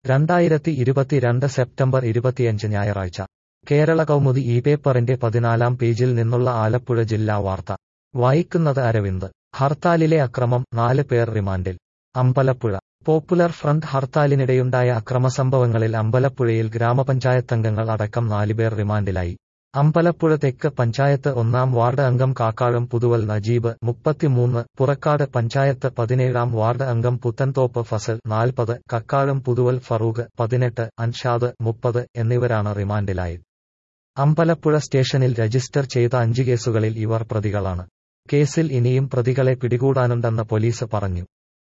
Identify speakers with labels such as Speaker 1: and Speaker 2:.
Speaker 1: രണ്ടായിരത്തി ഇരുപത്തിരണ്ട് സെപ്റ്റംബർ ഇരുപത്തിയഞ്ച് ഞായറാഴ്ച കേരള കൗമുദി ഈ പേപ്പറിന്റെ പതിനാലാം പേജിൽ നിന്നുള്ള ആലപ്പുഴ ജില്ലാ വാർത്ത വായിക്കുന്നത് അരവിന്ദ് ഹർത്താലിലെ അക്രമം നാല് പേർ റിമാൻഡിൽ അമ്പലപ്പുഴ പോപ്പുലർ ഫ്രണ്ട് ഹർത്താലിനിടെയുണ്ടായ അക്രമസംഭവങ്ങളിൽ അമ്പലപ്പുഴയിൽ ഗ്രാമപഞ്ചായത്തംഗങ്ങൾ അടക്കം നാലുപേർ റിമാൻഡിലായി അമ്പലപ്പുഴ തെക്ക് പഞ്ചായത്ത് ഒന്നാം വാർഡ് അംഗം കാക്കാളം പുതുവൽ നജീബ് മുപ്പത്തിമൂന്ന് പുറക്കാട് പഞ്ചായത്ത് പതിനേഴാം വാർഡ് അംഗം പുത്തൻതോപ്പ് ഫസൽ നാൽപ്പത് കക്കാളം പുതുവൽ ഫറൂഖ് പതിനെട്ട് അൻഷാദ് മുപ്പത് എന്നിവരാണ് റിമാൻഡിലായത് അമ്പലപ്പുഴ സ്റ്റേഷനിൽ രജിസ്റ്റർ ചെയ്ത അഞ്ച് കേസുകളിൽ ഇവർ പ്രതികളാണ് കേസിൽ ഇനിയും പ്രതികളെ പിടികൂടാനുണ്ടെന്ന് പോലീസ് പറഞ്ഞു